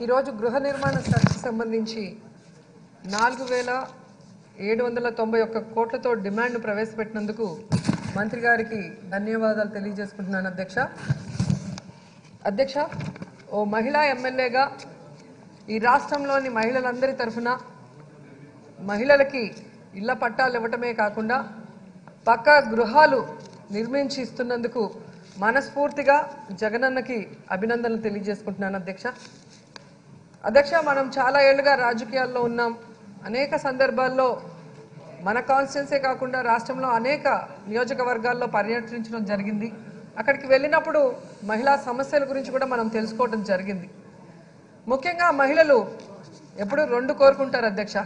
ఈరోజు గృహ నిర్మాణ శాఖకు సంబంధించి నాలుగు వేల ఏడు వందల తొంభై ఒక్క కోట్లతో డిమాండ్ ప్రవేశపెట్టినందుకు మంత్రి గారికి ధన్యవాదాలు తెలియజేసుకుంటున్నాను అధ్యక్ష అధ్యక్ష ఓ మహిళా ఎమ్మెల్యేగా ఈ రాష్ట్రంలోని మహిళలందరి తరఫున మహిళలకి ఇళ్ల పట్టాలు ఇవ్వటమే కాకుండా పక్కా గృహాలు నిర్మించి ఇస్తున్నందుకు మనస్ఫూర్తిగా జగనన్నకి అభినందనలు తెలియజేసుకుంటున్నాను అధ్యక్ష అధ్యక్ష మనం చాలా ఏళ్ళుగా రాజకీయాల్లో ఉన్నాం అనేక సందర్భాల్లో మన కాన్స్టిట్యున్సీ కాకుండా రాష్ట్రంలో అనేక నియోజకవర్గాల్లో పర్యటించడం జరిగింది అక్కడికి వెళ్ళినప్పుడు మహిళా సమస్యల గురించి కూడా మనం తెలుసుకోవడం జరిగింది ముఖ్యంగా మహిళలు ఎప్పుడు రెండు కోరుకుంటారు అధ్యక్ష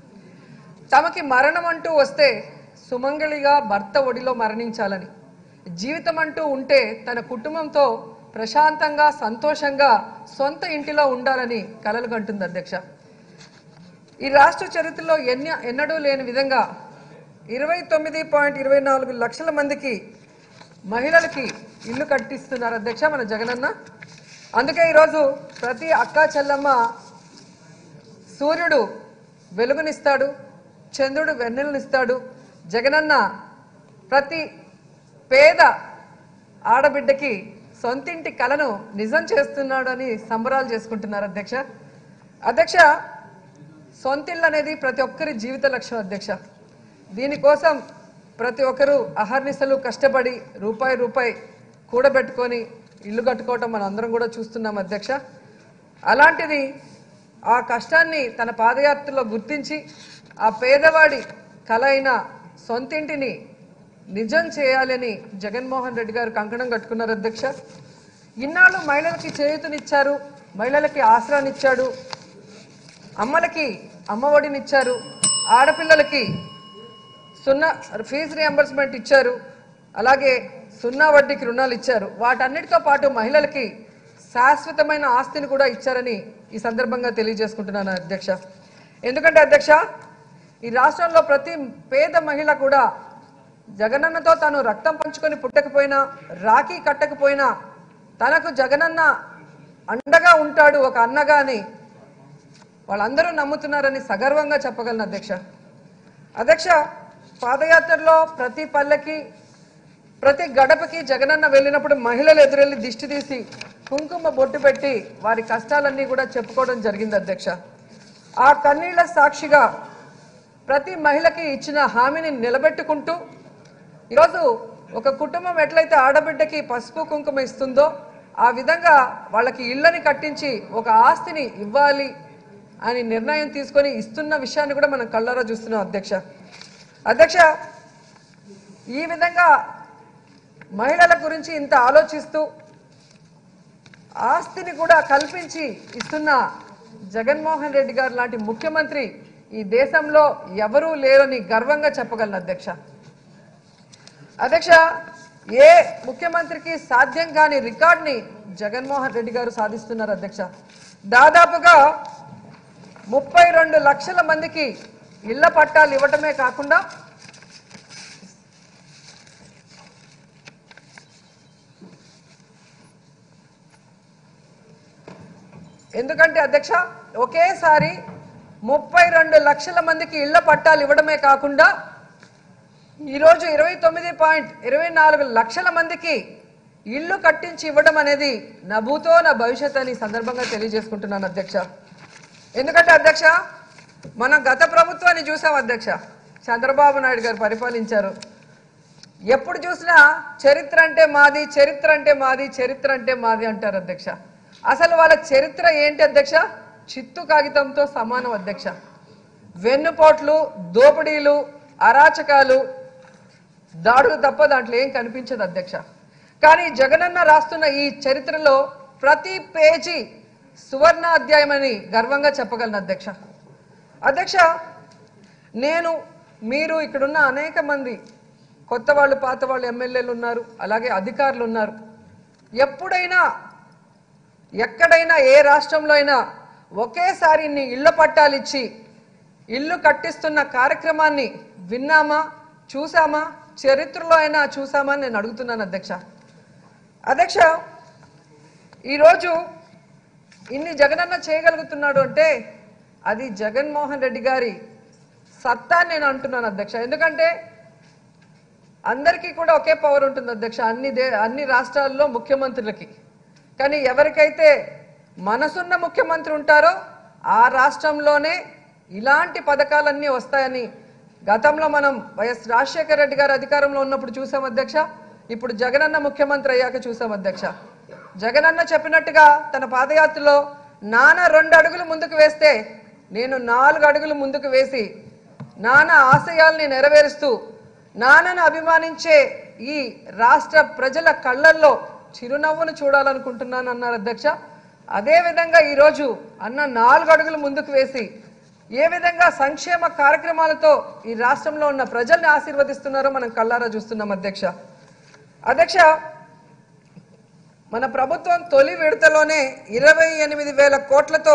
తమకి మరణం అంటూ వస్తే సుమంగళిగా భర్త ఒడిలో మరణించాలని జీవితం అంటూ ఉంటే తన కుటుంబంతో ప్రశాంతంగా సంతోషంగా సొంత ఇంటిలో ఉండాలని కలలు కంటుంది అధ్యక్ష ఈ రాష్ట్ర చరిత్రలో ఎన్న ఎన్నడూ లేని విధంగా ఇరవై తొమ్మిది పాయింట్ ఇరవై నాలుగు లక్షల మందికి మహిళలకి ఇల్లు కట్టిస్తున్నారు అధ్యక్ష మన జగనన్న అందుకే ఈరోజు ప్రతి అక్క చెల్లమ్మ సూర్యుడు వెలుగునిస్తాడు చంద్రుడు వెన్నెలనిస్తాడు జగనన్న ప్రతి పేద ఆడబిడ్డకి సొంతింటి కలను నిజం చేస్తున్నాడు అని సంబరాలు చేసుకుంటున్నారు అధ్యక్ష అధ్యక్ష సొంతిల్లు అనేది ప్రతి ఒక్కరి జీవిత లక్ష్యం అధ్యక్ష దీనికోసం ప్రతి ఒక్కరూ అహర్నిశలు కష్టపడి రూపాయి రూపాయి కూడబెట్టుకొని ఇల్లు కట్టుకోవటం మనం అందరం కూడా చూస్తున్నాం అధ్యక్ష అలాంటిది ఆ కష్టాన్ని తన పాదయాత్రలో గుర్తించి ఆ పేదవాడి కల అయిన సొంతింటిని నిజం చేయాలని జగన్మోహన్ రెడ్డి గారు కంకణం కట్టుకున్నారు అధ్యక్ష ఇన్నాళ్ళు మహిళలకి చేయూతనిచ్చారు మహిళలకి ఆసరానిచ్చాడు అమ్మలకి అమ్మఒడినిచ్చారు ఆడపిల్లలకి సున్నా ఫీజు రియంబర్స్మెంట్ ఇచ్చారు అలాగే సున్నా వడ్డీకి రుణాలు ఇచ్చారు వాటన్నిటితో పాటు మహిళలకి శాశ్వతమైన ఆస్తిని కూడా ఇచ్చారని ఈ సందర్భంగా తెలియజేసుకుంటున్నాను అధ్యక్ష ఎందుకంటే అధ్యక్ష ఈ రాష్ట్రంలో ప్రతి పేద మహిళ కూడా జగనన్నతో తాను రక్తం పంచుకొని పుట్టకపోయినా రాఖీ కట్టకపోయినా తనకు జగనన్న అండగా ఉంటాడు ఒక అన్నగా అని వాళ్ళందరూ నమ్ముతున్నారని సగర్వంగా చెప్పగలను అధ్యక్ష అధ్యక్ష పాదయాత్రలో ప్రతి పల్లెకి ప్రతి గడపకి జగనన్న వెళ్ళినప్పుడు మహిళలు ఎదురెళ్ళి దిష్టి తీసి కుంకుమ బొట్టు పెట్టి వారి కష్టాలన్నీ కూడా చెప్పుకోవడం జరిగింది అధ్యక్ష ఆ కన్నీళ్ల సాక్షిగా ప్రతి మహిళకి ఇచ్చిన హామీని నిలబెట్టుకుంటూ ఈరోజు ఒక కుటుంబం ఎట్లయితే ఆడబిడ్డకి పసుపు కుంకుమ ఇస్తుందో ఆ విధంగా వాళ్ళకి ఇళ్ళని కట్టించి ఒక ఆస్తిని ఇవ్వాలి అని నిర్ణయం తీసుకొని ఇస్తున్న విషయాన్ని కూడా మనం కళ్ళారా చూస్తున్నాం అధ్యక్ష అధ్యక్ష ఈ విధంగా మహిళల గురించి ఇంత ఆలోచిస్తూ ఆస్తిని కూడా కల్పించి ఇస్తున్న జగన్మోహన్ రెడ్డి గారు లాంటి ముఖ్యమంత్రి ఈ దేశంలో ఎవరూ లేరని గర్వంగా చెప్పగలను అధ్యక్ష అధ్యక్ష ఏ ముఖ్యమంత్రికి సాధ్యం కాని రికార్డ్ని జగన్మోహన్ రెడ్డి గారు సాధిస్తున్నారు అధ్యక్ష దాదాపుగా ముప్పై రెండు లక్షల మందికి ఇళ్ల పట్టాలు ఇవ్వటమే కాకుండా ఎందుకంటే అధ్యక్ష ఒకేసారి ముప్పై రెండు లక్షల మందికి ఇళ్ల పట్టాలు ఇవ్వడమే కాకుండా ఈరోజు ఇరవై తొమ్మిది పాయింట్ ఇరవై నాలుగు లక్షల మందికి ఇల్లు కట్టించి ఇవ్వడం అనేది నా భూతో నా భవిష్యత్ అని ఈ సందర్భంగా తెలియజేసుకుంటున్నాను అధ్యక్ష ఎందుకంటే అధ్యక్ష మనం గత ప్రభుత్వాన్ని చూసాం అధ్యక్ష చంద్రబాబు నాయుడు గారు పరిపాలించారు ఎప్పుడు చూసినా చరిత్ర అంటే మాది చరిత్ర అంటే మాది చరిత్ర అంటే మాది అంటారు అధ్యక్ష అసలు వాళ్ళ చరిత్ర ఏంటి అధ్యక్ష చిత్తు కాగితంతో సమానం అధ్యక్ష వెన్నుపోట్లు దోపిడీలు అరాచకాలు దాడులు తప్ప దాంట్లో ఏం కనిపించదు అధ్యక్ష కానీ జగనన్న రాస్తున్న ఈ చరిత్రలో ప్రతి పేజీ సువర్ణ అధ్యాయమని గర్వంగా చెప్పగలను అధ్యక్ష అధ్యక్ష నేను మీరు ఇక్కడున్న అనేక మంది కొత్త వాళ్ళు పాత వాళ్ళు ఎమ్మెల్యేలు ఉన్నారు అలాగే అధికారులు ఉన్నారు ఎప్పుడైనా ఎక్కడైనా ఏ రాష్ట్రంలో అయినా ఒకేసారి ఇన్ని ఇళ్ల పట్టాలు ఇచ్చి ఇల్లు కట్టిస్తున్న కార్యక్రమాన్ని విన్నామా చూసామా చరిత్రలో అయినా చూసామా అని నేను అడుగుతున్నాను అధ్యక్ష అధ్యక్ష ఈరోజు ఇన్ని జగనన్న చేయగలుగుతున్నాడు అంటే అది జగన్మోహన్ రెడ్డి గారి సత్తా అని నేను అంటున్నాను అధ్యక్ష ఎందుకంటే అందరికీ కూడా ఒకే పవర్ ఉంటుంది అధ్యక్ష అన్ని దే అన్ని రాష్ట్రాల్లో ముఖ్యమంత్రులకి కానీ ఎవరికైతే మనసున్న ముఖ్యమంత్రి ఉంటారో ఆ రాష్ట్రంలోనే ఇలాంటి పథకాలన్నీ వస్తాయని గతంలో మనం వైఎస్ రాజశేఖర రెడ్డి గారు అధికారంలో ఉన్నప్పుడు చూసాం అధ్యక్ష ఇప్పుడు జగనన్న ముఖ్యమంత్రి అయ్యాక చూసాం అధ్యక్ష జగనన్న చెప్పినట్టుగా తన పాదయాత్రలో నాన్న రెండు అడుగులు ముందుకు వేస్తే నేను నాలుగు అడుగులు ముందుకు వేసి నాన్న ఆశయాల్ని నెరవేరుస్తూ నాన్నను అభిమానించే ఈ రాష్ట్ర ప్రజల కళ్ళల్లో చిరునవ్వును చూడాలనుకుంటున్నాను అన్నారు అధ్యక్ష అదే విధంగా ఈరోజు అన్న నాలుగు అడుగులు ముందుకు వేసి ఏ విధంగా సంక్షేమ కార్యక్రమాలతో ఈ రాష్ట్రంలో ఉన్న ప్రజల్ని ఆశీర్వదిస్తున్నారో మనం కళ్ళారా చూస్తున్నాం అధ్యక్ష అధ్యక్ష మన ప్రభుత్వం తొలి విడతలోనే ఇరవై ఎనిమిది వేల కోట్లతో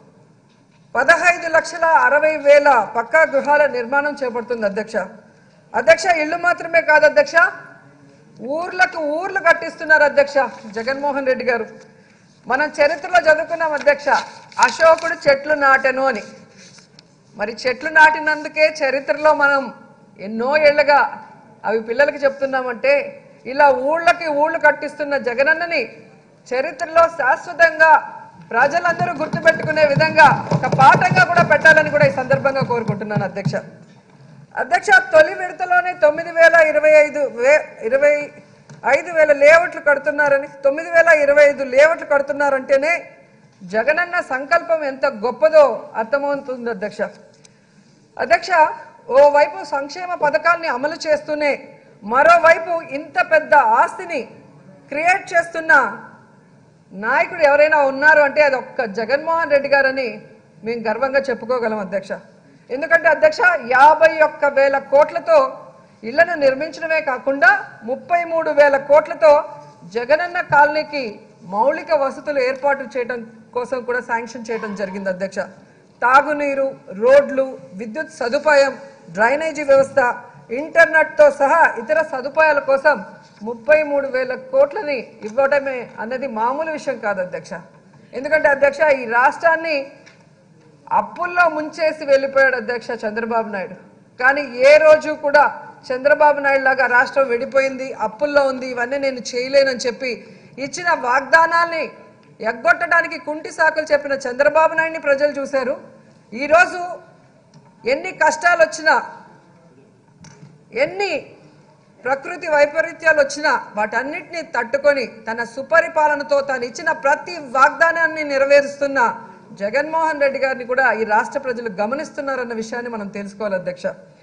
పదహైదు లక్షల అరవై వేల పక్కా గృహాల నిర్మాణం చేపడుతుంది అధ్యక్ష అధ్యక్ష ఇల్లు మాత్రమే కాదు అధ్యక్ష ఊర్లకు ఊర్లు కట్టిస్తున్నారు అధ్యక్ష జగన్మోహన్ రెడ్డి గారు మనం చరిత్రలో చదువుకున్నాం అధ్యక్ష అశోకుడు చెట్లు నాటెను అని మరి చెట్లు నాటినందుకే చరిత్రలో మనం ఎన్నో ఏళ్లుగా అవి పిల్లలకి చెప్తున్నామంటే ఇలా ఊళ్ళకి ఊళ్ళు కట్టిస్తున్న జగనన్నని చరిత్రలో శాశ్వతంగా ప్రజలందరూ గుర్తుపెట్టుకునే విధంగా ఒక పాఠంగా కూడా పెట్టాలని కూడా ఈ సందర్భంగా కోరుకుంటున్నాను అధ్యక్ష అధ్యక్ష తొలి విడతలోనే తొమ్మిది వేల ఇరవై ఐదు వే ఇరవై ఐదు వేల లేఅవుట్లు కడుతున్నారని తొమ్మిది వేల ఇరవై ఐదు లేఅవుట్లు కడుతున్నారంటేనే జగనన్న సంకల్పం ఎంత గొప్పదో అర్థమవుతుంది అధ్యక్ష అధ్యక్ష ఓవైపు సంక్షేమ పథకాల్ని అమలు చేస్తూనే మరోవైపు ఇంత పెద్ద ఆస్తిని క్రియేట్ చేస్తున్న నాయకుడు ఎవరైనా ఉన్నారు అంటే అది ఒక్క జగన్మోహన్ రెడ్డి గారని మేము గర్వంగా చెప్పుకోగలం అధ్యక్ష ఎందుకంటే అధ్యక్ష యాభై ఒక్క వేల కోట్లతో ఇళ్లను నిర్మించడమే కాకుండా ముప్పై మూడు వేల కోట్లతో జగనన్న కాలనీకి మౌలిక వసతులు ఏర్పాటు చేయడం కోసం కూడా శాంక్షన్ చేయడం జరిగింది అధ్యక్ష తాగునీరు రోడ్లు విద్యుత్ సదుపాయం డ్రైనేజీ వ్యవస్థ ఇంటర్నెట్తో సహా ఇతర సదుపాయాల కోసం ముప్పై మూడు వేల కోట్లని ఇవ్వడమే అన్నది మామూలు విషయం కాదు అధ్యక్ష ఎందుకంటే అధ్యక్ష ఈ రాష్ట్రాన్ని అప్పుల్లో ముంచేసి వెళ్ళిపోయాడు అధ్యక్ష చంద్రబాబు నాయుడు కానీ ఏ రోజు కూడా చంద్రబాబు నాయుడు లాగా రాష్ట్రం విడిపోయింది అప్పుల్లో ఉంది ఇవన్నీ నేను చేయలేనని చెప్పి ఇచ్చిన వాగ్దానాల్ని ఎగ్గొట్టడానికి కుంటి సాకులు చెప్పిన చంద్రబాబు నాయుడిని ప్రజలు చూశారు ఈరోజు ఎన్ని కష్టాలు వచ్చినా ఎన్ని ప్రకృతి వైపరీత్యాలు వచ్చినా వాటన్నిటిని తట్టుకొని తన సుపరిపాలనతో తాను ఇచ్చిన ప్రతి వాగ్దానాన్ని నెరవేరుస్తున్న జగన్మోహన్ రెడ్డి గారిని కూడా ఈ రాష్ట్ర ప్రజలు గమనిస్తున్నారన్న విషయాన్ని మనం తెలుసుకోవాలి అధ్యక్ష